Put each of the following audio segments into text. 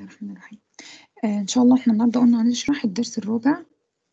الله الرحمن الرحيم آه إن شاء الله إحنا النهاردة قلنا هنشرح الدرس الرابع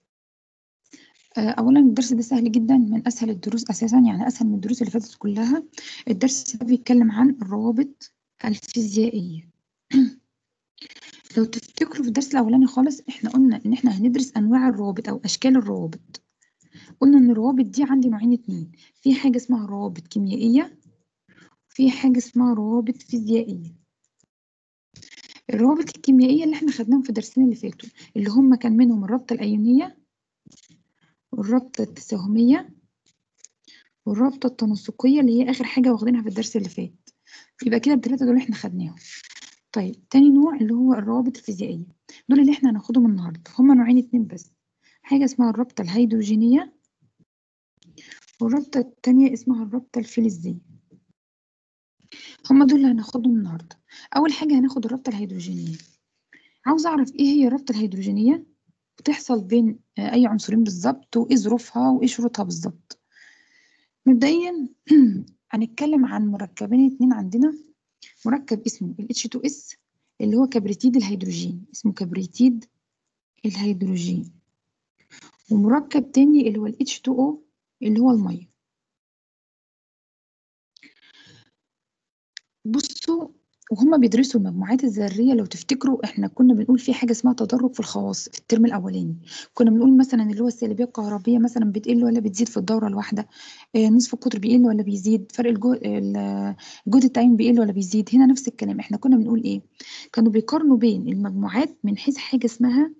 آه أولا الدرس ده سهل جدا من أسهل الدروس أساسا يعني أسهل من الدروس اللي فاتت كلها الدرس ده بيتكلم عن الروابط الفيزيائية لو تفتكروا في الدرس الأولاني خالص إحنا قلنا إن إحنا هندرس أنواع الروابط أو أشكال الروابط قلنا إن الروابط دي عندي نوعين اتنين في حاجة اسمها روابط كيميائية وفي حاجة اسمها روابط فيزيائية الروابط الكيميائية اللي احنا خدناهم في الدرسين اللي فاتوا اللي هم كان منهم الرابطة الأيونية والرابطة التساهمية والرابطة التناسقية اللي هي آخر حاجة واخدينها في الدرس اللي فات يبقى كده التلاتة دول احنا خدناهم طيب تاني نوع اللي هو الروابط الفيزيائية دول اللي احنا هناخدهم النهاردة هما نوعين اتنين بس حاجة اسمها الرابطة الهيدروجينية والرابطة التانية اسمها الرابطة الفلزية هما دول اللي هناخدهم النهاردة أول حاجة هناخد الرابطة الهيدروجينية عاوز أعرف إيه هي الرابطة الهيدروجينية بتحصل بين أي عنصرين بالظبط وإيه ظروفها وإيه شروطها بالظبط مبدئيا هنتكلم عن مركبين اتنين عندنا مركب اسمه ال H2S اللي هو كبريتيد الهيدروجين اسمه كبريتيد الهيدروجين ومركب تاني اللي هو ال H2O اللي هو المية بصوا وهما بيدرسوا المجموعات الذرية لو تفتكروا احنا كنا بنقول في حاجة اسمها تدرج في الخواص في الترم الأولاني كنا بنقول مثلا اللي هو السالبية الكهربية مثلا بتقل ولا بتزيد في الدورة الواحدة اه نصف القطر بيقل ولا بيزيد فرق الجهد الجهد التعيين بيقل ولا بيزيد هنا نفس الكلام احنا كنا بنقول ايه كانوا بيقارنوا بين المجموعات من حيث حاجة اسمها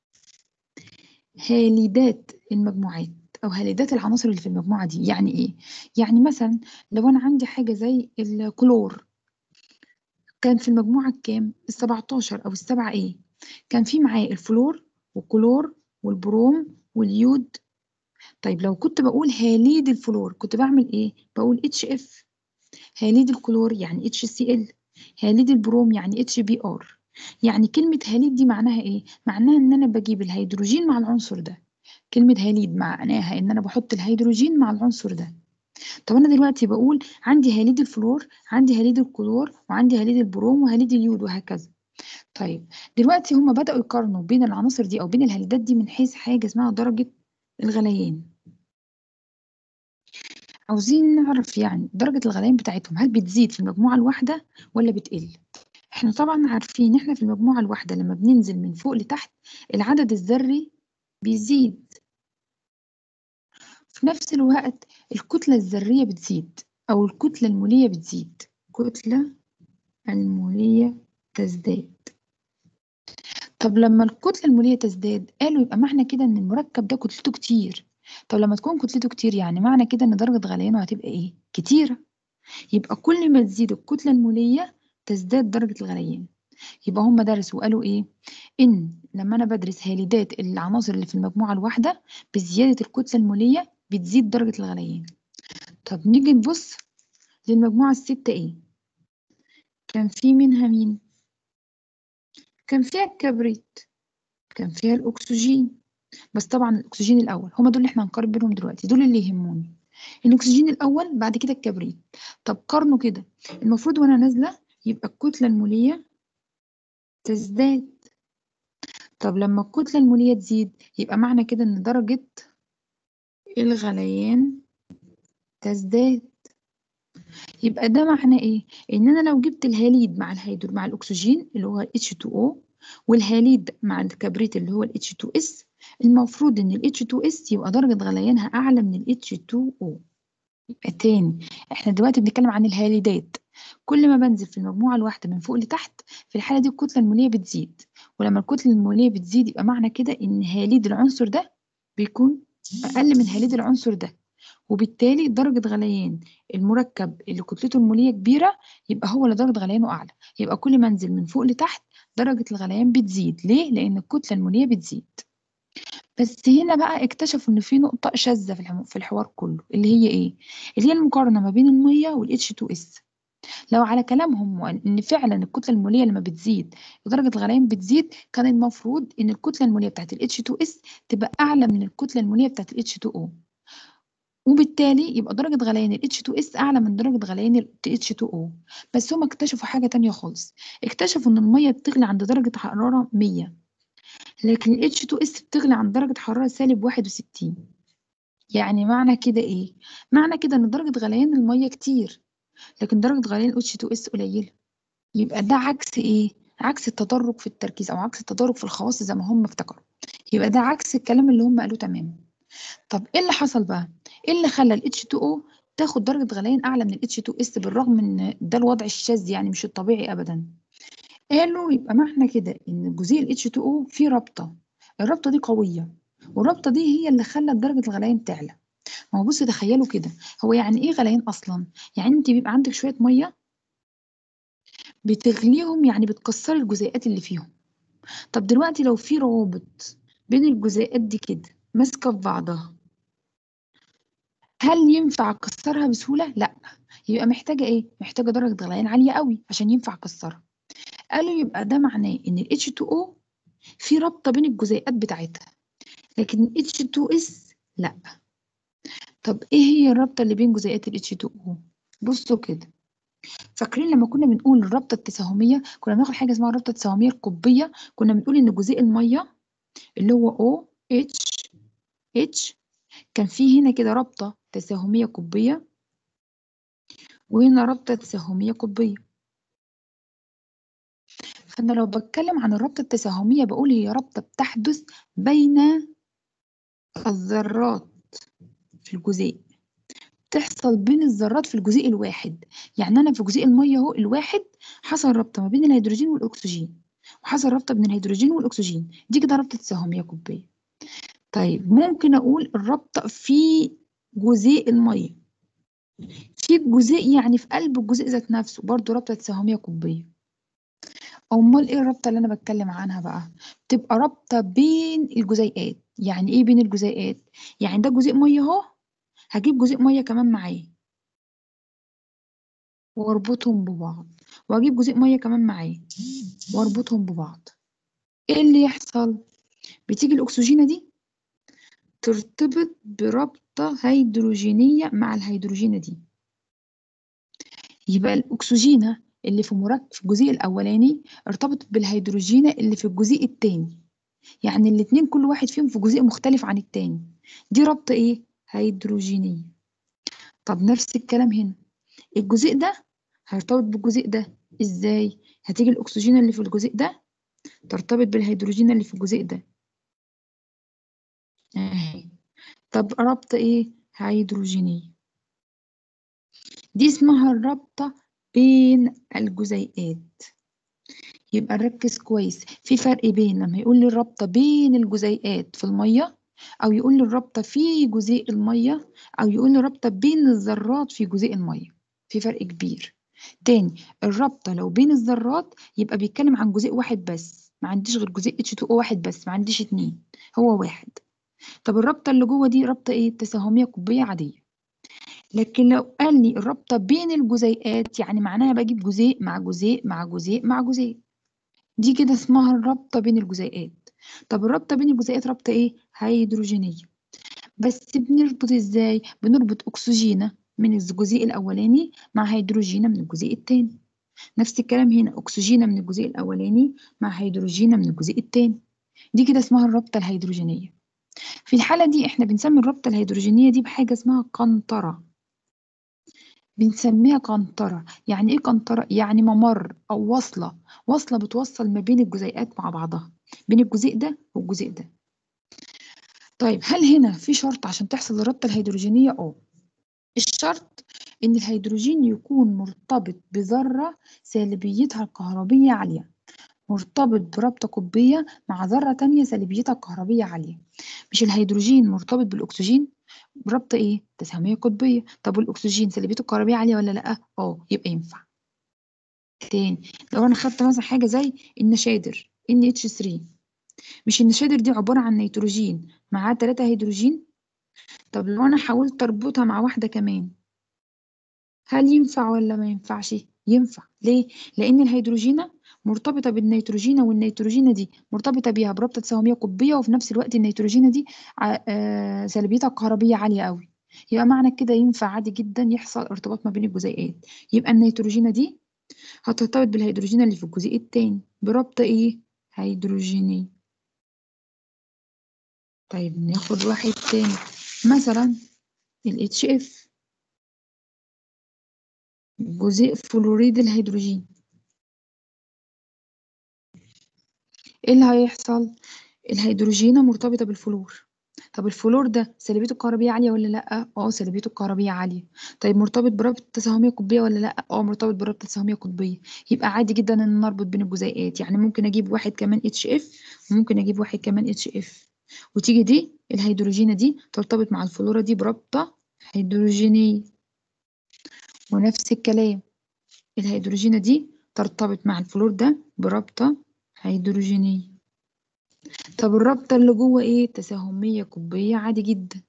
هاليدات المجموعات او هاليدات العناصر اللي في المجموعة دي يعني ايه يعني مثلا لو انا عندي حاجة زي الكلور كان في المجموعة الكام؟ السبعتاشر أو السبعة إيه؟ كان في معاه الفلور والكلور والبروم واليود طيب لو كنت بقول هاليد الفلور كنت بعمل إيه؟ بقول اتش اف هاليد الكلور يعني اتش سي ال هاليد البروم يعني اتش بي ار يعني كلمة هاليد دي معناها إيه؟ معناها إن أنا بجيب الهيدروجين مع العنصر ده كلمة هاليد معناها إن أنا بحط الهيدروجين مع العنصر ده طب انا دلوقتي بقول عندي هاليد الفلور عندي هاليد الكلور وعندي هاليد البروم وهاليد اليود وهكذا طيب دلوقتي هم بدأوا يقارنوا بين العناصر دي او بين الهاليدات دي من حيث حاجة اسمها درجة الغليان عاوزين نعرف يعني درجة الغليان بتاعتهم هل بتزيد في المجموعة الواحدة ولا بتقل احنا طبعا عارفين احنا في المجموعة الواحدة لما بننزل من فوق لتحت العدد الذري بيزيد في نفس الوقت الكتلة الذرية بتزيد أو الكتلة المولية بتزيد الكتلة المولية تزداد طب لما الكتلة المولية تزداد قالوا يبقى معنى كده إن المركب ده كتلته كتير طب لما تكون كتلته كتير يعني معنى كده إن درجة غليانه هتبقى إيه؟ كتيرة يبقى كل ما تزيد الكتلة المولية تزداد درجة الغليان يبقى هم درسوا وقالوا إيه؟ إن لما أنا بدرس هاليدات العناصر اللي في المجموعة الواحدة بزيادة الكتلة المولية بتزيد درجة الغليان طب نيجي نبص للمجموعة الستة ايه كان في منها مين كان فيها الكبريت كان فيها الأكسجين بس طبعا الأكسجين الأول هما دول اللي احنا هنقارن بينهم دلوقتي دول اللي يهموني الأكسجين الأول بعد كده الكبريت طب قارنوا كده المفروض وأنا نازلة يبقى الكتلة المولية تزداد طب لما الكتلة المولية تزيد يبقى معنى كده إن درجة الغليان تزداد يبقى ده معناه ايه ان انا لو جبت الهاليد مع الهيدرو مع الاكسجين اللي هو H2O والهاليد مع الكبريت اللي هو ال H2S المفروض ان ال H2S يبقى درجة غليانها اعلى من ال H2O يبقى تاني احنا دلوقتي بنتكلم عن الهاليدات كل ما بنزل في المجموعة الواحدة من فوق لتحت في الحالة دي الكتلة المولية بتزيد ولما الكتلة المولية بتزيد يبقى معنى كده ان هاليد العنصر ده بيكون أقل من هاليد العنصر ده وبالتالي درجة غليان المركب اللي كتلته المولية كبيرة يبقى هو اللي درجة غليانه أعلى يبقى كل ما انزل من فوق لتحت درجة الغليان بتزيد ليه؟ لأن الكتلة المولية بتزيد بس هنا بقى اكتشفوا إن في نقطة شاذة في الحوار كله اللي هي إيه؟ اللي هي المقارنة ما بين المية وال H2S لو على كلامهم ان فعلا الكتله الموليه لما بتزيد ودرجه الغليان بتزيد كان المفروض ان الكتله الموليه بتاعت ال H2S تبقى اعلى من الكتله الموليه بتاعت ال H2O وبالتالي يبقى درجة غليان ال H2S أعلى من درجة غليان ال H2O بس هما اكتشفوا حاجة تانية خالص اكتشفوا إن المية بتغلي عند درجة حرارة 100 لكن ال H2S بتغلي عند درجة حرارة سالب 61 يعني معنى كده إيه؟ معنى كده إن درجة غليان المية كتير لكن درجة غليان ال H2S قليلة يبقى ده عكس إيه؟ عكس التدرج في التركيز أو عكس التدرج في الخواص زي ما هم افتكروا يبقى ده عكس الكلام اللي هم قالوه تماما طب ايه اللي حصل بقى ايه اللي خلى ال H2O تاخد درجة غليان أعلى من ال H2S بالرغم من ده الوضع الشاذ يعني مش الطبيعي أبدا قالوا يبقى معنى كده إن جزيء ال H2O فيه رابطة الرابطة دي قوية والرابطة دي هي اللي خلت درجة الغليان تعلى ما هو بصوا تخيلوا كده هو يعني ايه غليان أصلا يعني انت بيبقى عندك شوية مية بتغليهم يعني بتكسري الجزيئات اللي فيهم طب دلوقتي لو في روابط بين الجزيئات دي كده ماسكة في بعضها هل ينفع أكسرها بسهولة؟ لأ يبقى محتاجة إيه؟ محتاجة درجة غليان عالية قوي عشان ينفع أكسرها قالوا يبقى ده معناه إن ال H2O في رابطة بين الجزيئات بتاعتها لكن ال H2S لأ طب إيه هي الرابطة اللي بين جزيئات ال H2O؟ بصوا كده فاكرين لما كنا بنقول الرابطة التساهمية كنا بناخد حاجة اسمها الرابطة التساهمية القطبية كنا بنقول إن جزيء المية اللي هو O H H كان في هنا كده رابطة تساهمية قطبية وهنا رابطة تساهمية قطبية فأنا لو بتكلم عن الرابطة التساهمية بقول هي رابطة بتحدث بين الذرات في الجزيء تحصل بين الذرات في الجزيء الواحد يعني أنا في جزيء المية أهو الواحد حصل رابطة ما بين الهيدروجين والأكسجين وحصل رابطة بين الهيدروجين والأكسجين دي كده رابطة تساهمية قطبية طيب ممكن أقول الرابطة في جزيء المية في الجزيء يعني في قلب الجزيء ذات نفسه برضه رابطة تساهمية قطبية أمال إيه الرابطة اللي أنا بتكلم عنها بقى؟ تبقى رابطة بين الجزيئات يعني إيه بين الجزيئات؟ يعني ده جزيء مية أهو هجيب جزيء مية كمان معاه واربطهم ببعض واجيب جزيء مية كمان معاه واربطهم ببعض ايه اللي يحصل بتيجي الاكسجينة دي ترتبط برابطة هيدروجينية مع الهيدروجينة دي يبقى الاكسجينة اللي في مركب في الجزيء الاولاني ارتبطت بالهيدروجينة اللي في الجزيء التاني يعني الاتنين كل واحد فيهم في جزيء مختلف عن التاني دي رابطة ايه هيدروجينية طب نفس الكلام هنا الجزيء ده هيرتبط بالجزيء ده ازاي هتيجي الاكسجين اللي في الجزيء ده ترتبط بالهيدروجين اللي في الجزيء ده اهي طب رابطة ايه هيدروجينية دي اسمها الرابطة بين الجزيئات يبقى نركز كويس في فرق بين لما يقول لي الرابطة بين الجزيئات في المية أو يقول لي الرابطة في جزيء المية أو يقول لي الرابطة بين الذرات في جزيء المية في فرق كبير تاني الرابطة لو بين الذرات يبقى بيتكلم عن جزيء واحد بس ما عنديش غير جزيء H2O واحد بس ما عنديش اتنين هو واحد طب الرابطة اللي جوه دي رابطة ايه تساهمية قطبية عادية لكن لو قال لي الرابطة بين الجزيئات يعني معناها بجيب جزيء مع جزيء مع جزيء مع جزيء دي كده اسمها الرابطة بين الجزيئات طب الرابطة بين الجزيئات رابطة ايه هيدروجينية بس بنربط ازاي بنربط اكسجينة من الجزيء الاولاني مع هيدروجينة من الجزيء الثاني نفس الكلام هنا اكسجينة من الجزيء الاولاني مع هيدروجينة من الجزيء الثاني دي كده اسمها الرابطة الهيدروجينية في الحالة دي احنا بنسمي الرابطة الهيدروجينية دي بحاجة اسمها قنطرة بنسميها قنطرة يعني ايه قنطرة يعني ممر او وصلة وصلة بتوصل ما بين الجزيئات مع بعضها بين الجزيء ده والجزيء ده طيب هل هنا في شرط عشان تحصل الرابطة الهيدروجينية اه الشرط ان الهيدروجين يكون مرتبط بذرة سالبيتها الكهربية عالية مرتبط برابطة قطبية مع ذرة تانية سالبيتها الكهربية عالية مش الهيدروجين مرتبط بالأكسجين برابطة إيه؟ تساهمية قطبية طب والأكسجين سالبيته الكهربية عالية ولا لأ؟ اه يبقى ينفع تاني لو أنا خدت مثلا حاجة زي النشادر NH3 مش النشادر دي عبارة عن نيتروجين معاه تلاتة هيدروجين طب لو أنا حاولت أربطها مع واحدة كمان هل ينفع ولا ما ينفعش؟ ينفع ليه؟ لأن الهيدروجينة مرتبطة بالنيتروجينة والنيتروجينة دي مرتبطة بيها برابطة تساهمية قطبية وفي نفس الوقت النيتروجينة دي سلبيتها الكهربية عالية قوي يبقى معنى كده ينفع عادي جدا يحصل ارتباط ما بين الجزيئات يبقى النيتروجينة دي هترتبط بالهيدروجين اللي في الجزيء التاني بربط ايه هيدروجيني طيب ناخد واحد تاني مثلا ال HF جزيء فلوريد الهيدروجين ايه اللي هيحصل الهيدروجينة مرتبطة بالفلور طب الفلور ده سلبيته الكهربية عالية ولا لأ؟ اه سلبيته الكهربية عالية طيب مرتبط برابطة تساهمية قطبية ولا لأ؟ اه مرتبط برابطة تساهمية قطبية يبقى عادي جدا ان نربط بين الجزيئات يعني ممكن اجيب واحد كمان اتش اف وممكن اجيب واحد كمان اتش اف وتيجي دي الهيدروجينة دي ترتبط مع الفلورة دي برابطة هيدروجينية ونفس الكلام الهيدروجينة دي ترتبط مع الفلور ده برابطة هيدروجينية طب الرابطة اللي جوه ايه تساهمية قطبية عادي جدا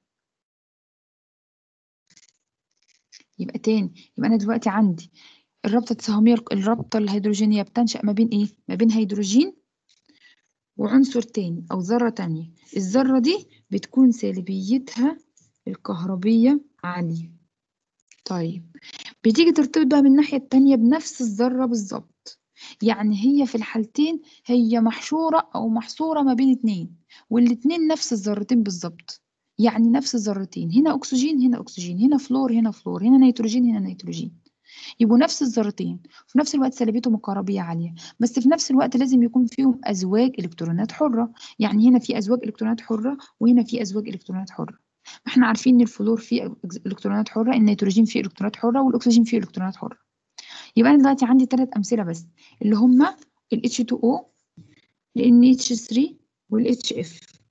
يبقى تاني يبقى انا دلوقتي عندي الرابطة التساهمية الرابطة الهيدروجينية بتنشأ ما بين ايه ما بين هيدروجين وعنصر تاني او ذرة تانية الذرة دي بتكون سالبيتها الكهربية عالية طيب بتيجي ترتبط بقى من الناحية التانية بنفس الذرة بالظبط يعني هي في الحالتين هي محشورة أو محصورة ما بين اتنين والاتنين نفس الذرتين بالظبط يعني نفس الذرتين هنا أكسجين هنا أكسجين هنا فلور هنا فلور هنا نيتروجين هنا نيتروجين يبقوا نفس الذرتين في نفس الوقت سلبيتهم الكهربية عالية بس في نفس الوقت لازم يكون فيهم أزواج إلكترونات حرة يعني هنا في أزواج إلكترونات حرة وهنا في أزواج إلكترونات حرة ما احنا عارفين ان الفلور فيه الكترونات حره النيتروجين فيه الكترونات حره والاكسجين فيه الكترونات حره يبقى انا دلوقتي عندي ثلاث امثله بس اللي هما ال H2O ال NH3 وال HF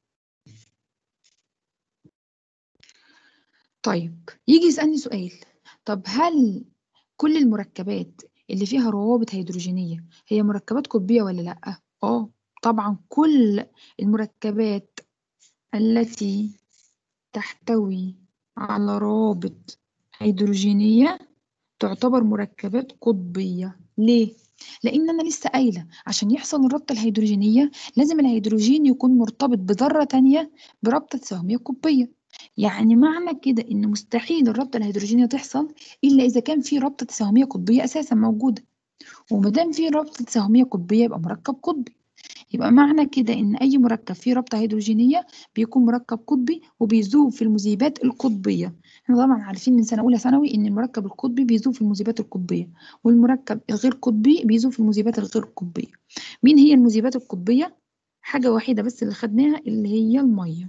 طيب يجي يسألني سؤال طب هل كل المركبات اللي فيها روابط هيدروجينية هي مركبات قطبية ولا لأ؟ اه طبعا كل المركبات التي تحتوي على روابط هيدروجينية تعتبر مركبات قطبية ليه؟ لأن أنا لسه قايلة عشان يحصل الرابطة الهيدروجينية لازم الهيدروجين يكون مرتبط بذرة تانية برابطة تساهمية قطبية يعني معنى كده إن مستحيل الرابطة الهيدروجينية تحصل إلا إذا كان في رابطة تساهمية قطبية أساسا موجودة ومادام في رابطة تساهمية قطبية يبقى مركب قطبي يبقى معنى كده إن أي مركب فيه رابطة هيدروجينية بيكون مركب قطبي وبيذوب في المذيبات القطبية احنا طبعا عارفين من سنة أولى ثانوي إن المركب القطبي بيذوب في المذيبات القطبية والمركب الغير قطبي بيذوب في المذيبات الغير قطبية مين هي المذيبات القطبية؟ حاجة وحيدة بس اللي خدناها اللي هي المية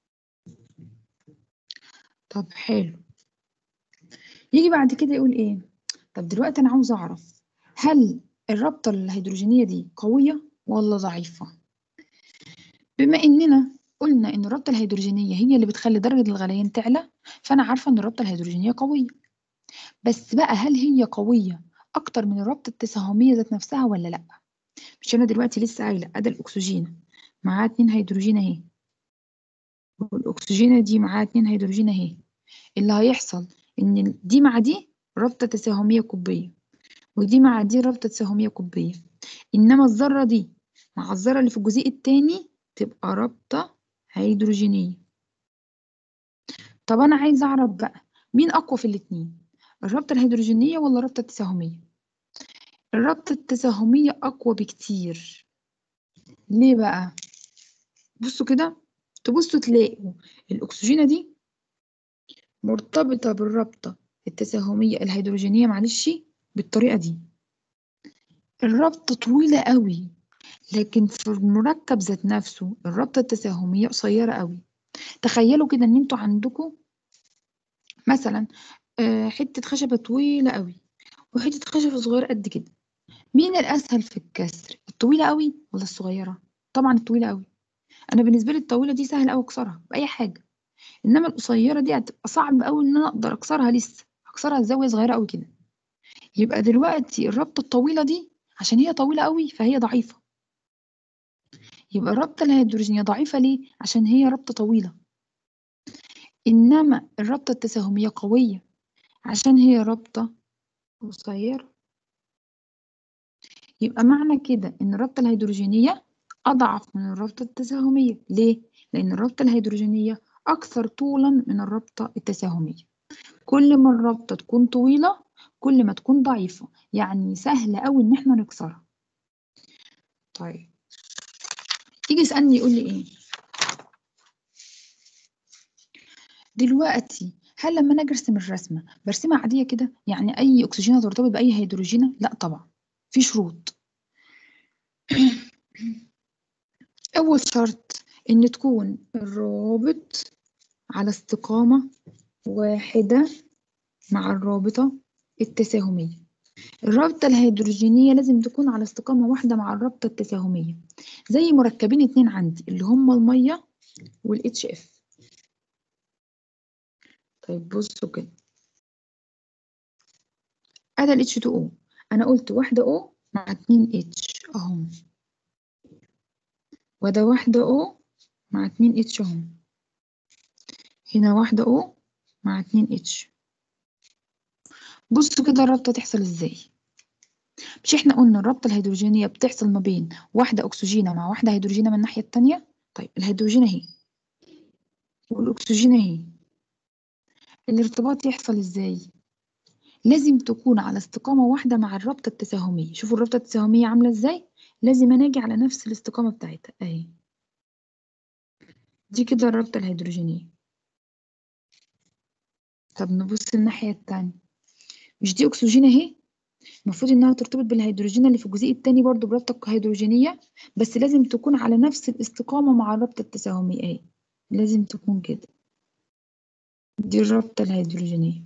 طب حلو يجي بعد كده يقول إيه؟ طب دلوقتي أنا عاوز أعرف هل الرابطة الهيدروجينية دي قوية ولا ضعيفة؟ بما إننا قلنا إن الرابطة الهيدروجينية هي اللي بتخلي درجة الغليان تعلى فأنا عارفة إن الرابطة الهيدروجينية قوية بس بقى هل هي قوية أكتر من الرابطة التساهمية ذات نفسها ولا لأ؟ مش أنا دلوقتي لسه قايلة أدي الأكسجين معاه اتنين هيدروجين أهي والأكسجينة دي معاها اتنين هيدروجين أهي اللي هيحصل إن دي مع دي رابطة تساهمية قطبية ودي مع دي رابطة تساهمية قطبية إنما الذرة دي مع الذرة اللي في الجزيء التاني تبقى رابطة هيدروجينية طب أنا عايزة أعرف بقى مين أقوى في الاتنين الرابطة الهيدروجينية ولا الرابطة التساهمية الرابطة التساهمية أقوى بكتير ليه بقى بصوا كده تبصوا تلاقوا الأكسجينة دي مرتبطة بالرابطة التساهمية الهيدروجينية معلش بالطريقة دي الرابطة طويلة قوي لكن في المركب ذات نفسه الرابطة التساهمية قصيرة قوي تخيلوا كده ان انتوا عندكم مثلا حتة خشبة طويلة قوي وحتة خشبة صغيرة قد كده مين الأسهل في الكسر الطويلة قوي ولا الصغيرة طبعا الطويلة قوي أنا بالنسبة لي الطويلة دي سهل قوي أكسرها بأي حاجة إنما القصيرة دي هتبقى صعب قوي إن أنا أقدر أكسرها لسه هكسرها الزاوية صغيرة قوي كده يبقى دلوقتي الرابطة الطويلة دي عشان هي طويلة قوي فهي ضعيفة يبقى الرابطة الهيدروجينية ضعيفة ليه؟ عشان هي رابطة طويلة إنما الرابطة التساهمية قوية عشان هي رابطة قصيرة يبقى معنى كده إن الرابطة الهيدروجينية أضعف من الرابطة التساهمية ليه؟ لأن الرابطة الهيدروجينية أكثر طولا من الرابطة التساهمية كل ما الرابطة تكون طويلة كل ما تكون ضعيفة يعني سهل أوي إن احنا نكسرها طيب يجي يسألني يقول لي إيه دلوقتي هل لما انا اجي ارسم الرسمه برسمها عاديه كده يعني اي اكسجين ترتبط باي هيدروجينه لا طبعا في شروط اول شرط ان تكون الرابط على استقامه واحده مع الرابطه التساهميه الرابطه الهيدروجينيه لازم تكون على استقامه واحده مع الرابطه التساهميه زي مركبين اتنين عندي اللي هما الميه والاتش اف طيب بصوا كده ادي ال H2O انا قلت واحدة O مع اتنين H اهم وده واحدة O مع اتنين H اهم هنا واحدة O مع اتنين H بصوا كده الرابطة تحصل ازاي مش احنا قلنا الرابطة الهيدروجينية بتحصل ما بين واحدة أكسجينة مع واحدة هيدروجينة من الناحية التانية طيب الهيدروجينة اهي والأكسجينة اهي الارتباط يحصل ازاي لازم تكون على استقامة واحدة مع الرابطة التساهمية شوفوا الرابطة التساهمية عاملة ازاي لازم انا اجي على نفس الاستقامة بتاعتها اهي دي كده الرابطة الهيدروجينية طب نبص الناحية التانية مش دي أكسجين اهي المفروض انها ترتبط بالهيدروجين اللي في الجزيء التاني برضو برابطة هيدروجينية بس لازم تكون على نفس الاستقامة مع الرابطة التساهمية اهي لازم تكون كده دي الرابطة الهيدروجينية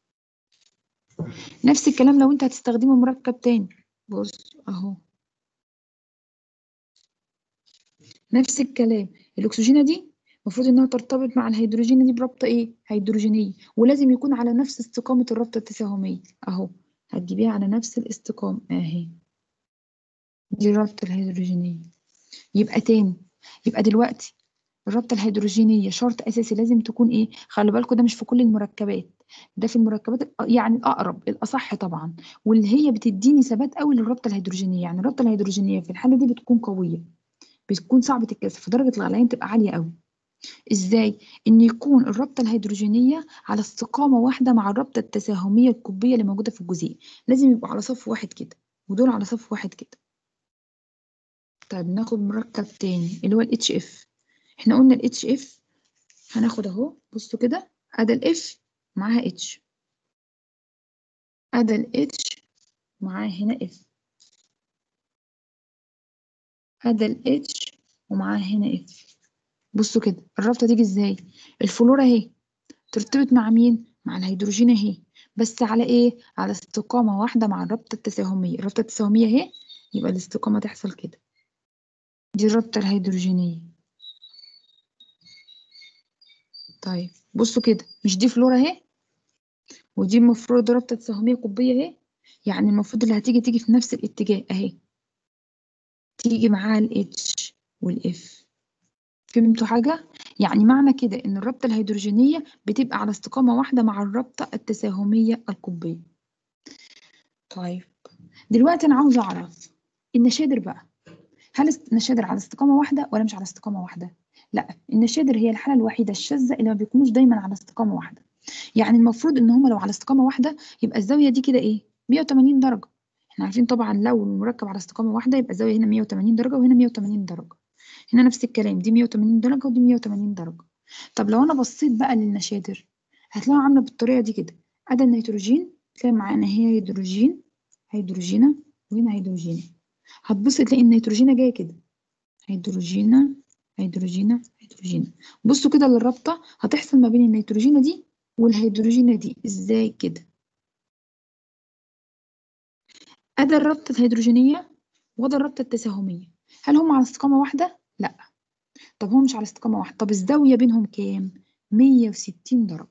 نفس الكلام لو انت هتستخدمه مركب تاني بص اهو نفس الكلام الاكسجينة دي المفروض انها ترتبط مع الهيدروجينة دي برابطة ايه هيدروجينية ولازم يكون على نفس استقامة الرابطة التساهمية اهو هتجيبيها على نفس الاستقامة اهي دي الرابطة الهيدروجينية يبقى تاني يبقى دلوقتي الرابطة الهيدروجينية شرط أساسي لازم تكون إيه؟ خلي بالكوا ده مش في كل المركبات ده في المركبات يعني الأقرب الأصح طبعا واللي هي بتديني ثبات قوي للرابطة الهيدروجينية يعني الرابطة الهيدروجينية في الحالة دي بتكون قوية بتكون صعبة الكسر فدرجة الغليان تبقى عالية قوي إزاي؟ إن يكون الرابطة الهيدروجينية على استقامة واحدة مع الرابطة التساهمية القطبية اللي موجودة في الجزيء لازم يبقوا على صف واحد كده ودول على صف واحد كده طيب ناخد مركب تاني اللي هو ال HF احنا قلنا ال HF هناخد اهو بصوا كده ادي ال F معاها H ادي ال H معاها هنا F ادي ال H ومعاها هنا F بصوا كده الرابطة تيجي ازاي الفلورة اهي ترتبط مع مين مع الهيدروجين اهي بس على ايه على استقامة واحدة مع الرابطة التساهمية الرابطة التساهمية اهي يبقى الاستقامة تحصل كده دي الرابطة الهيدروجينية طيب بصوا كده مش دي فلورا اهي ودي المفروض رابطة تساهمية قطبية اهي يعني المفروض اللي هتيجي تيجي في نفس الاتجاه اهي تيجي معاها ال H وال F فهمتوا حاجة؟ يعني معنى كده إن الرابطة الهيدروجينية بتبقى على استقامة واحدة مع الرابطة التساهمية القطبية. طيب دلوقتي أنا عاوزة أعرف النشادر بقى هل النشادر على استقامة واحدة ولا مش على استقامة واحدة؟ لا النشادر هي الحالة الوحيدة الشاذة اللي ما بيكونوش دايما على استقامة واحدة. يعني المفروض إن هما لو على استقامة واحدة يبقى الزاوية دي كده إيه؟ 180 درجة. احنا عارفين طبعا لو المركب على استقامة واحدة يبقى الزاوية هنا 180 درجة وهنا 180 درجة. هنا نفس الكلام دي 180 درجة ودي 180 درجة طب لو أنا بصيت بقى للنشادر هتلاقيها عاملة بالطريقة دي كده أدا النيتروجين تلاقي معانا هي هيدروجين هيدروجينة وهنا هيدروجينة هتبص تلاقي النيتروجينة جاية كده هيدروجينة هيدروجينة هيدروجينة بصوا كده للرابطة هتحصل ما بين النيتروجينة دي والهيدروجينة دي ازاي كده أدا الرابطة الهيدروجينية وده الرابطة التساهمية هل هم على استقامة واحدة؟ لا طب هم مش على استقامة واحدة طب الزاوية بينهم كام؟ 160 درجة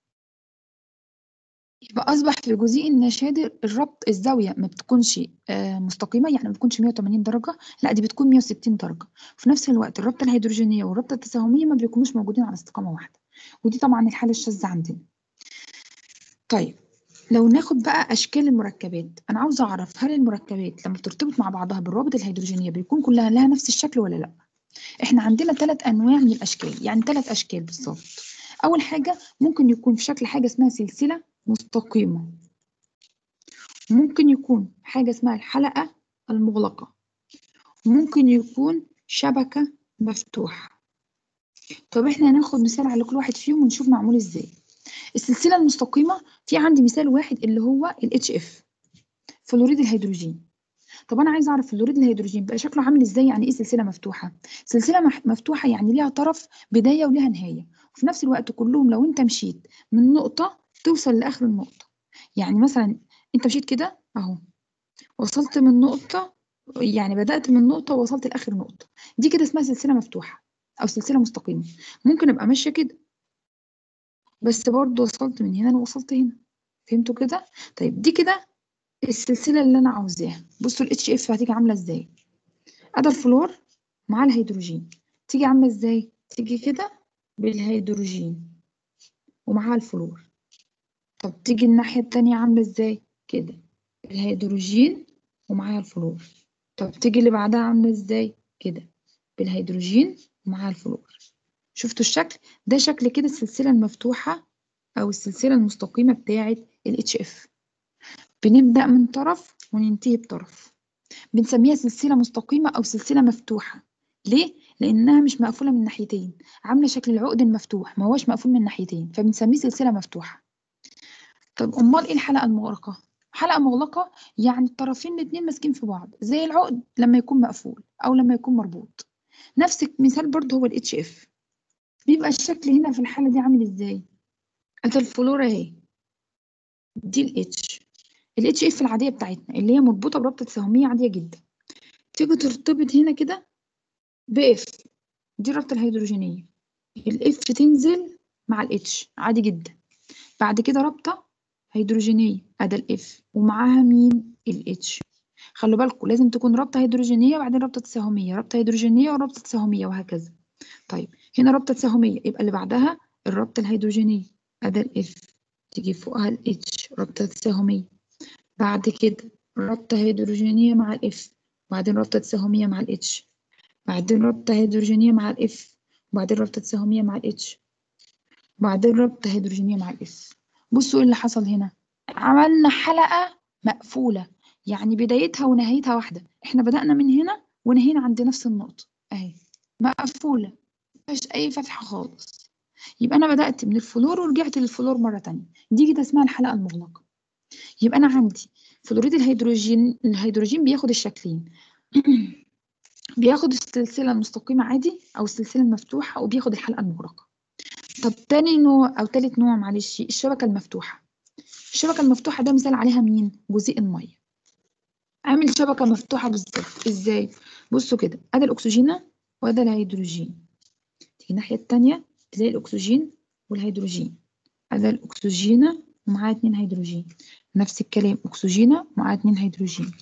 يبقى أصبح في جزيء النشادر الربط الزاوية ما بتكونش آه مستقيمة يعني ما بتكونش 180 درجة لا دي بتكون 160 درجة في نفس الوقت الرابطة الهيدروجينية والرابطة التساهمية ما بيكونوش موجودين على استقامة واحدة ودي طبعا الحالة الشاذة عندنا طيب لو ناخد بقى أشكال المركبات أنا عاوزة أعرف هل المركبات لما بترتبط مع بعضها بالروابط الهيدروجينية بيكون كلها لها نفس الشكل ولا لأ احنا عندنا ثلاث انواع من الاشكال يعني ثلاث اشكال بالظبط اول حاجه ممكن يكون في شكل حاجه اسمها سلسله مستقيمه ممكن يكون حاجه اسمها الحلقه المغلقه ممكن يكون شبكه مفتوحه طب احنا هناخد مثال على كل واحد فيهم ونشوف معمول ازاي السلسله المستقيمه في عندي مثال واحد اللي هو ال HF فلوريد الهيدروجين طب انا عايزه اعرف فلوريد الهيدروجين بقى شكله عامل ازاي يعني ايه سلسله مفتوحه سلسله مفتوحه يعني ليها طرف بدايه وليها نهايه وفي نفس الوقت كلهم لو انت مشيت من نقطه توصل لاخر النقطه يعني مثلا انت مشيت كده اهو وصلت من نقطه يعني بدات من نقطه ووصلت لاخر نقطه دي كده اسمها سلسله مفتوحه او سلسله مستقيمه ممكن ابقى ماشيه كده بس برضه وصلت من هنا ووصلت هنا فهمتوا كده طيب دي كده السلسله اللي انا عاوزاها بصوا الاتش اف هتيجي عامله ازاي ادي الفلور مع الهيدروجين تيجي عامله ازاي تيجي كده بالهيدروجين ومعاها الفلور طب تيجي الناحيه التانية عامله ازاي كده الهيدروجين ومعاها الفلور طب تيجي اللي بعدها عامله ازاي كده بالهيدروجين ومعاها الفلور شفتوا الشكل ده شكل كده السلسله المفتوحه او السلسله المستقيمه بتاعه ال HF بنبدأ من طرف وننتهي بطرف بنسميها سلسلة مستقيمة أو سلسلة مفتوحة ليه؟ لأنها مش مقفولة من ناحيتين عاملة شكل العقد المفتوح ما هوش مقفول من ناحيتين فبنسميه سلسلة مفتوحة طب أمال إيه الحلقة المغلقة؟ حلقة مغلقة يعني الطرفين الاتنين ماسكين في بعض زي العقد لما يكون مقفول أو لما يكون مربوط نفس المثال برضه هو ال HF بيبقى الشكل هنا في الحالة دي عامل ازاي؟ ادي الفلورة اهي دي ال H ال HF العادية بتاعتنا اللي هي مربوطة بربطة تساهمية عادية جدا تيجي ترتبط هنا كده ب F دي الرابطة الهيدروجينية ال F تنزل مع ال H عادي جدا بعد كده رابطة هيدروجينية ادي ال F ومعاها مين؟ ال H خلوا بالكم لازم تكون رابطة هيدروجينية وبعدين رابطة تساهمية رابطة هيدروجينية ورابطة تساهمية وهكذا طيب هنا رابطة تساهمية يبقى اللي بعدها الرابطة الهيدروجينية أدا الإف تيجي فوقها الإتش رابطة تساهمية بعد كده رابطة هيدروجينية مع الإف وبعدين رابطة تساهمية مع الإتش بعدين رابطة هيدروجينية مع الإف وبعدين رابطة تساهمية مع الإتش وبعدين رابطة هيدروجينية مع الإف بصوا إيه اللي حصل هنا عملنا حلقة مقفولة يعني بدايتها ونهايتها واحدة إحنا بدأنا من هنا ونهينا عند نفس النقطة أهي مقفولة مفيهاش أي فتحة خالص يبقى أنا بدأت من الفلور ورجعت للفلور مرة تانية دي كده اسمها الحلقة المغلقة يبقى أنا عندي فلوريد الهيدروجين الهيدروجين بياخد الشكلين بياخد السلسلة المستقيمة عادي أو السلسلة المفتوحة وبياخد الحلقة المغلقة طب تاني نوع أو تالت نوع معلش الشبكة المفتوحة الشبكة المفتوحة ده مثال عليها مين؟ جزيء المية عامل شبكة مفتوحة بالظبط ازاي؟ بصوا كده ادي الأكسجينة وده الهيدروجين تيجي الناحية التانية تلاقي الأكسجين والهيدروجين هذا الأكسجينة ومعاها اتنين هيدروجين نفس الكلام أكسجينة ومعاها اتنين هيدروجين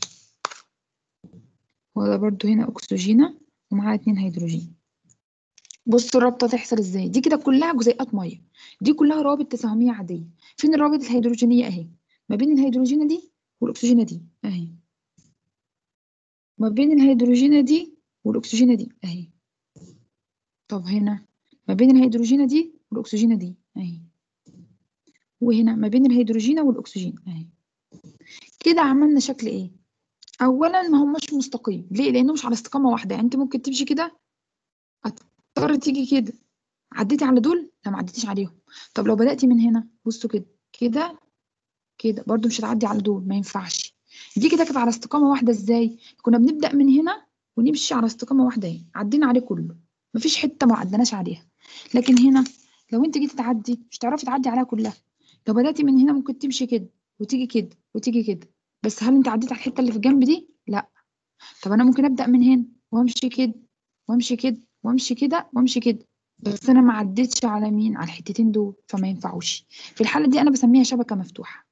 وده برضو هنا أكسجينة ومعاها اتنين هيدروجين بصوا الرابطة تحصل ازاي دي كده كلها جزيئات مية دي كلها روابط تساهمية عادية فين الروابط الهيدروجينية اهي ما بين الهيدروجينة دي والأكسجينة دي اهي ما بين الهيدروجينة دي والأكسجينة دي أهي طب هنا ما بين الهيدروجينة دي والأكسجينة دي أهي وهنا ما بين الهيدروجينة والأكسجين أهي كده عملنا شكل إيه؟ أولا ما هماش مستقيم ليه؟ لأنه مش على استقامة واحدة يعني أنت ممكن تمشي كده هتضطر تيجي كده عديتي على دول؟ لا ما عديتيش عليهم طب لو بدأتي من هنا بصوا كده كده كده برضو مش هتعدي على دول ما ينفعش دي كده كانت على استقامة واحدة ازاي؟ كنا بنبدأ من هنا ونمشي على استقامة واحدة اهي عدينا عليه كله مفيش حتة ما عدناش عليها لكن هنا لو انت جيتي تعدي مش هتعرفي تعدي عليها كلها لو بدأتي من هنا ممكن تمشي كده وتيجي كده وتيجي كده بس هل انت عديت على الحتة اللي في الجنب دي؟ لا طب انا ممكن ابدأ من هنا وامشي كده وامشي كده وامشي كده وامشي كده بس انا ما عديتش على مين على الحتتين دول فما ينفعوش في الحالة دي انا بسميها شبكة مفتوحة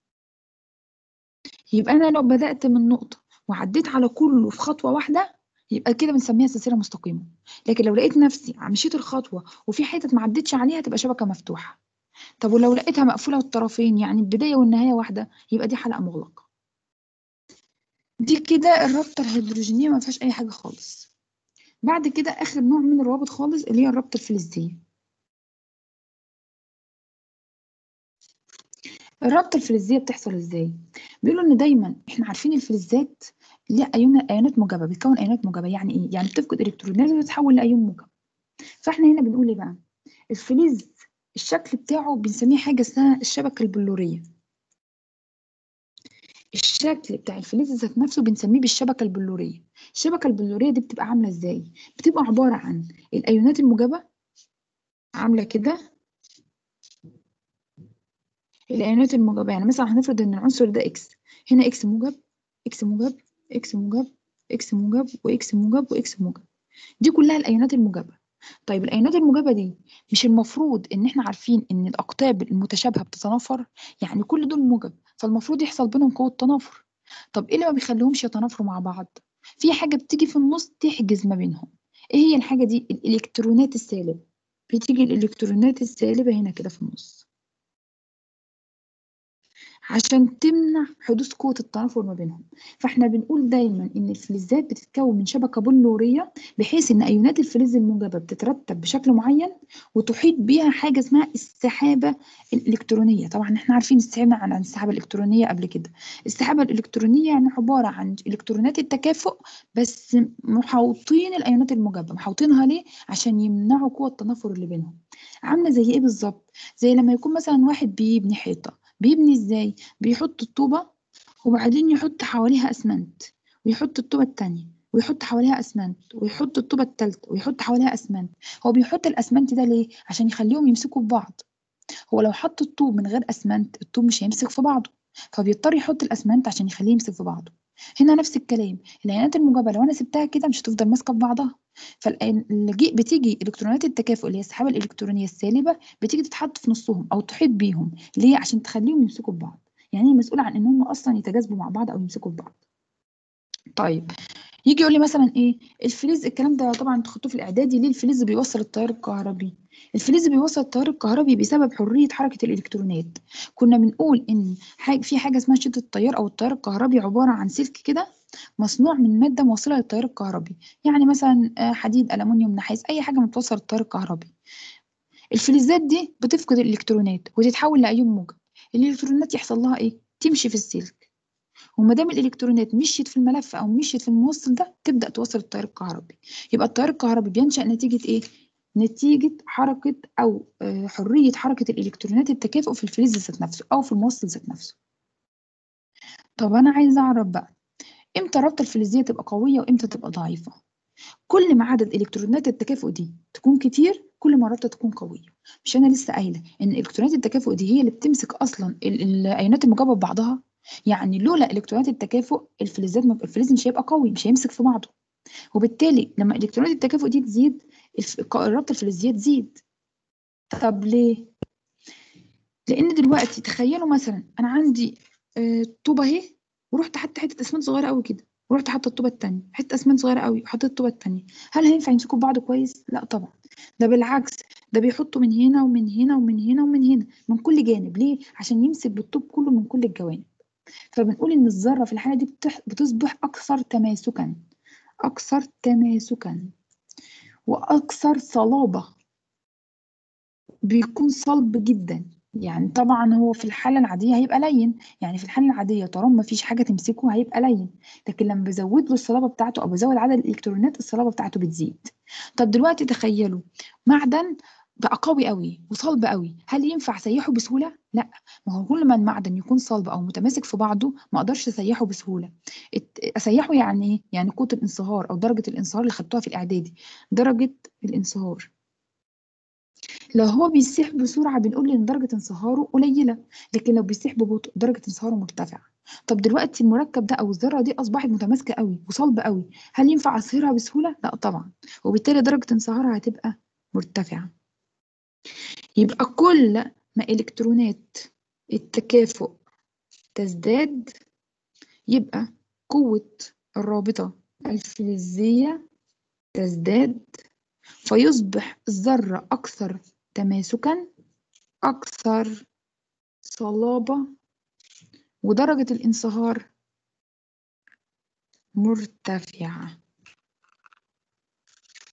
يبقى انا لو بدأت من نقطة وعديت على كله في خطوة واحدة يبقى كده بنسميها سلسلة مستقيمة لكن لو لقيت نفسي مشيت الخطوة وفي حتت ما عدتش عليها تبقى شبكة مفتوحة طب ولو لقيتها مقفولة الطرفين يعني البداية والنهاية واحدة يبقى دي حلقة مغلقة دي كده الرابطة الهيدروجينية ما فيهاش أي حاجة خالص بعد كده آخر نوع من الروابط خالص اللي هي الرابطة الفلزية الرابطة الفلزية بتحصل ازاي؟ بيقولوا ان دايما احنا عارفين الفلزات ليها ايون ايونات موجبة بتكون ايونات موجبة يعني ايه؟ يعني بتفقد الكترونات وتتحول لايون موجب فاحنا هنا بنقول ايه بقى؟ الفلز الشكل بتاعه بنسميه حاجة اسمها الشبكة البلورية الشكل بتاع الفلز ذات نفسه بنسميه بالشبكة البلورية الشبكة البلورية دي بتبقى عاملة ازاي؟ بتبقى عبارة عن الايونات الموجبة عاملة كده الايونات الموجبة يعني مثلا هنفرض ان العنصر ده اكس هنا اكس موجب اكس موجب اكس موجب اكس موجب واكس موجب واكس موجب دي كلها الايونات الموجبة طيب الايونات الموجبة دي مش المفروض ان احنا عارفين ان الاقطاب المتشابهة بتتنافر يعني كل دول موجب فالمفروض يحصل بينهم قوة تنافر طب ايه اللي ما بيخليهمش يتنافروا مع بعض في حاجة بتيجي في النص تحجز ما بينهم ايه هي الحاجة دي الالكترونات السالبة بتيجي الالكترونات السالبة هنا كده في النص عشان تمنع حدوث قوة التنافر ما بينهم فاحنا بنقول دايما ان الفلزات بتتكون من شبكة بلورية بحيث ان ايونات الفلز الموجبة بتترتب بشكل معين وتحيط بيها حاجة اسمها السحابة الالكترونية طبعا احنا عارفين استعملنا عن السحابة الالكترونية قبل كده السحابة الالكترونية يعني عبارة عن الكترونات التكافؤ بس محاوطين الايونات الموجبة محاوطينها ليه عشان يمنعوا قوة التنافر اللي بينهم عاملة زي ايه بالظبط زي لما يكون مثلا واحد بيبني حيطة بيبني ازاي بيحط الطوبة وبعدين يحط حواليها اسمنت ويحط الطوبة التانية ويحط حواليها اسمنت ويحط الطوبة التالتة ويحط حواليها اسمنت هو بيحط الاسمنت ده ليه عشان يخليهم يمسكوا في بعض هو لو حط الطوب من غير اسمنت الطوب مش هيمسك في بعضه فبيضطر يحط الاسمنت عشان يخليه يمسك في بعضه هنا نفس الكلام الايونات الموجبه لو انا سبتها كده مش هتفضل ماسكه في بعضها فاللي بتيجي الكترونات التكافؤ اللي هي السحابه الالكترونيه السالبه بتيجي تتحط في نصهم او تحيط بيهم ليه عشان تخليهم يمسكوا في بعض يعني هي مسؤوله عن ان هم اصلا يتجاذبوا مع بعض او يمسكوا في بعض طيب يجي يقول لي مثلا ايه الفلز الكلام ده طبعا انتوا خدتوه في الاعدادي ليه الفلز بيوصل التيار الكهربي الفلز بيوصل التيار الكهربي بسبب حريه حركه الالكترونات كنا بنقول ان حاجة في حاجه اسمها شده التيار او التيار الكهربي عباره عن سلك كده مصنوع من ماده موصله للتيار الكهربي يعني مثلا حديد الومنيوم نحاس اي حاجه بتوصل التيار الكهربي الفلزات دي بتفقد الالكترونات وتتحول لايون موجب الالكترونات يحصل لها ايه تمشي في السلك وما دام الالكترونات مشيت في الملف او مشيت في الموصل ده تبدا توصل التيار الكهربي يبقى التيار الكهربي بينشا نتيجه ايه نتيجه حركه او حريه حركه الالكترونات التكافؤ في الفلز ذات نفسه او في الموصل ذات نفسه طب انا عايزه اعرف بقى امتى الرابطه الفلزيه تبقى قويه وامتى تبقى ضعيفه كل ما عدد الكترونات التكافؤ دي تكون كتير كل ما الرابطه تكون قويه مش انا لسه قايله ان الكترونات التكافؤ دي هي اللي بتمسك اصلا الايونات الموجبه ببعضها يعني لولا الكترونات التكافؤ الفلزات الفلز مش هيبقى قوي مش هيمسك في بعضه وبالتالي لما الكترونات التكافؤ دي تزيد الرابطه الفلزيه تزيد طب ليه لان دلوقتي تخيلوا مثلا انا عندي آه طوبه اهي ورحت حتى حته اسمنت صغيره قوي كده ورحت حاطه الطوبه الثانيه حته اسمنت صغيره قوي وحطيت الطوبه الثانيه هل هينفع يمسكوا ببعض كويس لا طبعا ده بالعكس ده بيحطوا من هنا ومن هنا ومن هنا ومن هنا من كل جانب ليه عشان يمسك بالطوب كله من كل الجوانب فبنقول ان الذره في الحاله دي بتصبح اكثر تماسكا اكثر تماسكا واكثر صلابه بيكون صلب جدا يعني طبعا هو في الحاله العاديه هيبقى لين يعني في الحاله العاديه طالما مفيش حاجه تمسكه هيبقى لين لكن لما بزود له الصلابه بتاعته او بزود عدد الالكترونات الصلابه بتاعته بتزيد طب دلوقتي تخيلوا معدن بقى قوي قوي وصلب قوي هل ينفع اسيحه بسهوله لا ما هو كل ما المعدن يكون صلب او متماسك في بعضه ما اقدرش اسيحه بسهوله اسيحه يعني ايه يعني قوه الانصهار او درجه الانصهار اللي خدتوها في الاعدادي درجه الانصهار لو هو بيسيح بسرعه بنقول ان درجه انصهاره قليله لكن لو بيسيح ببطء درجه انصهاره مرتفعه طب دلوقتي المركب ده او الذره دي اصبحت متماسكه قوي وصلبه قوي هل ينفع اصهرها بسهوله لا طبعا وبالتالي درجه انصهارها هتبقى مرتفعه يبقى كل ما إلكترونات التكافؤ تزداد يبقى قوة الرابطة الفلزية تزداد فيصبح الذرة أكثر تماسكا أكثر صلابة ودرجة الانصهار مرتفعة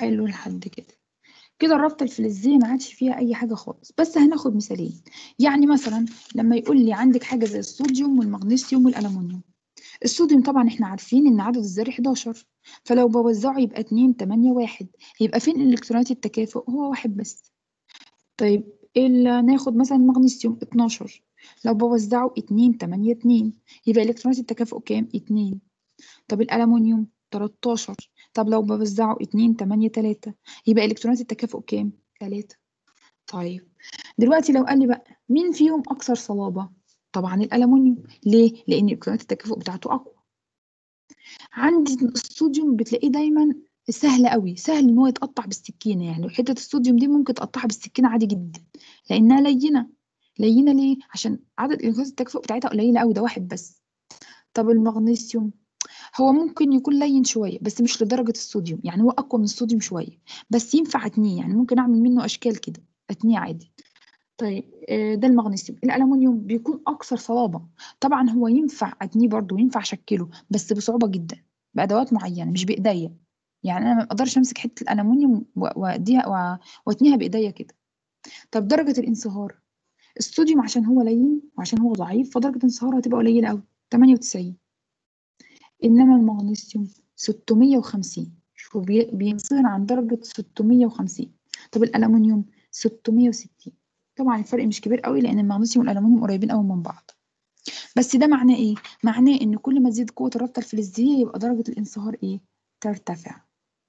حلو لحد كده كده الرابطة الفلزية ما عادش فيها أي حاجة خالص بس هناخد مثالين يعني مثلا لما يقول لي عندك حاجة زي الصوديوم والمغنيسيوم والألمنيوم الصوديوم طبعا احنا عارفين إن عدد الذري 11 فلو بوزعه يبقى 2 8 1 يبقى فين الإلكترونات التكافؤ هو واحد بس طيب ال- ناخد مثلا المغنيسيوم 12 لو بوزعه 2 8 2 يبقى إلكترونات التكافؤ كام 2 طب الألمنيوم 13 طب لو بوزعه 2 8 3 يبقى إلكترونات التكافؤ كام 3 طيب دلوقتي لو قال لي بقى مين فيهم أكثر صلابة طبعا الألمنيوم ليه لأن إلكترونات التكافؤ بتاعته أقوى عندي الصوديوم بتلاقيه دايما سهل قوي سهل ان هو يتقطع بالسكينه يعني حته الصوديوم دي ممكن تقطعها بالسكينه عادي جدا لانها لينه لينه ليه عشان عدد الكترونات التكافؤ بتاعتها قليله قوي ده واحد بس طب المغنيسيوم هو ممكن يكون لين شويه بس مش لدرجه الصوديوم يعني هو اقوى من الصوديوم شويه بس ينفع اتنيه يعني ممكن اعمل منه اشكال كده اتنيه عادي طيب آه، ده المغنيسيوم الالومنيوم بيكون اكثر صلابه طبعا هو ينفع اتنيه برضه وينفع اشكله بس بصعوبه جدا بادوات معينه مش بايديا يعني انا ما اقدرش امسك حته الالومنيوم و- واديها و- واتنيها بايديا كده طب درجه الانصهار الصوديوم عشان هو لين وعشان هو ضعيف فدرجه انصهاره هتبقى قليله قوي 98 انما المغنيسيوم 650 شوفوا بي- بينصهر عن درجه 650 طب الالومنيوم 660 طبعا الفرق مش كبير قوي لان المغنيسيوم والالومنيوم قريبين قوي من بعض بس ده معناه ايه معناه ان كل ما تزيد قوه الرابطه الفلزيه يبقى درجه الانصهار ايه ترتفع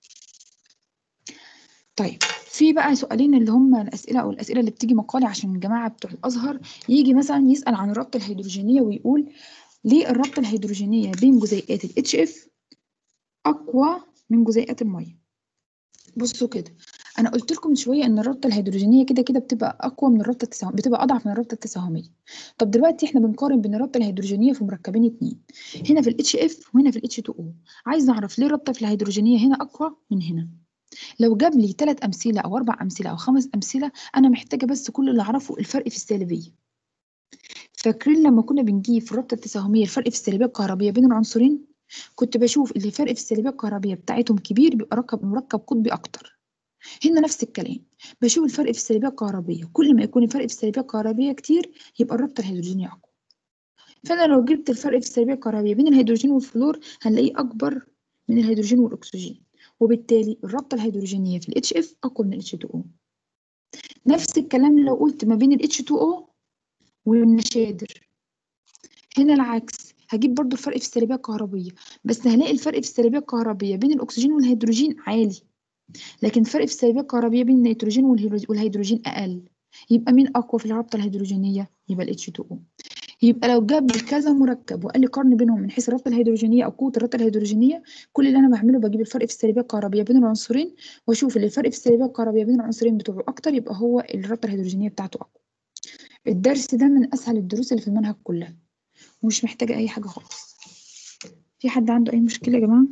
طيب في بقى سؤالين اللي هم الاسئله او الاسئله اللي بتيجي مقالي عشان الجماعه بتوع الازهر يجي مثلا يسال عن الرابطه الهيدروجينيه ويقول ليه الرابطه الهيدروجينيه بين جزيئات ال HF اقوى من جزيئات الميه بصوا كده انا قلت لكم من شويه ان الرابطه الهيدروجينيه كده كده بتبقى اقوى من الرابطه التساهم بتبقى اضعف من الرابطه التساهميه طب دلوقتي احنا بنقارن بين الرابطه الهيدروجينيه في مركبين اتنين هنا في ال HF وهنا في ال H2O عايز اعرف ليه الرابطه في الهيدروجينيه هنا اقوى من هنا لو جاب لي ثلاث امثله او اربع امثله او خمس امثله انا محتاجه بس كل اللي اعرفه الفرق في السالبيه فاكرين لما كنا بنجيب في الرابطه التساهميه الفرق في السالبيه الكهربيه بين العنصرين كنت بشوف اللي الفرق في السالبيه الكهربيه بتاعتهم كبير بيبقى ركب مركب قطبي اكتر هنا نفس الكلام بشوف الفرق في السالبيه الكهربيه كل ما يكون الفرق في السالبيه الكهربيه كتير يبقى الرابطه الهيدروجينيه اقوى فانا لو جبت الفرق في السالبيه الكهربيه بين الهيدروجين والفلور هنلاقيه اكبر من الهيدروجين والاكسجين وبالتالي الرابطه الهيدروجينيه في ال HF اقوى من ال H2O نفس الكلام لو قلت ما بين ال H2O والنشادر هنا العكس هجيب برضو الفرق في السالبيه الكهربيه بس هلاقي الفرق في السالبيه الكهربيه بين الاكسجين والهيدروجين عالي لكن الفرق في السالبيه الكهربيه بين النيتروجين والهيدروجين- والهيدروجين اقل يبقى مين اقوى في الرابطه الهيدروجينيه يبقى ال H2O يبقى لو جاب لي كذا مركب وقال لي قارن بينهم من حيث الرابطه الهيدروجينيه او قوه الرابطه الهيدروجينيه كل اللي انا بعمله بجيب الفرق في السالبيه الكهربيه بين العنصرين واشوف اللي الفرق في السالبيه الكهربيه بين العنصرين بتوعه اكتر يبقى هو الرابطه الهيدروجينيه بتاعته اقوى الدرس ده من اسهل الدروس اللي في المنهج كلها ومش محتاجه اي حاجه خالص في حد عنده اي مشكله يا جماعه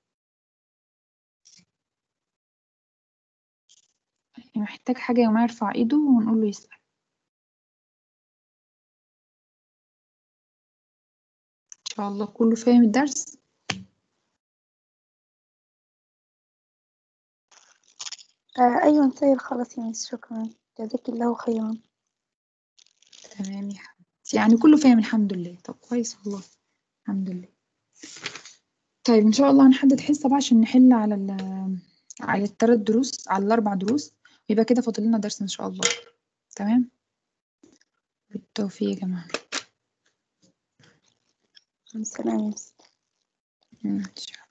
محتاج حاجه يا جماعه يرفع ايده ونقول له يسال ان شاء الله كله فاهم الدرس آه أيوة نسير خلاص يا ميس شكرا جزاك الله خيرا تمام يا حبيبتي يعني كله فاهم الحمد لله طب كويس والله الحمد لله طيب ان شاء الله هنحدد حصه بقى عشان نحل على ال على الثلاث دروس على الاربع دروس ويبقى كده فاضل لنا درس ان شاء الله تمام بالتوفيق يا جماعه سلام يا ميس إن شاء الله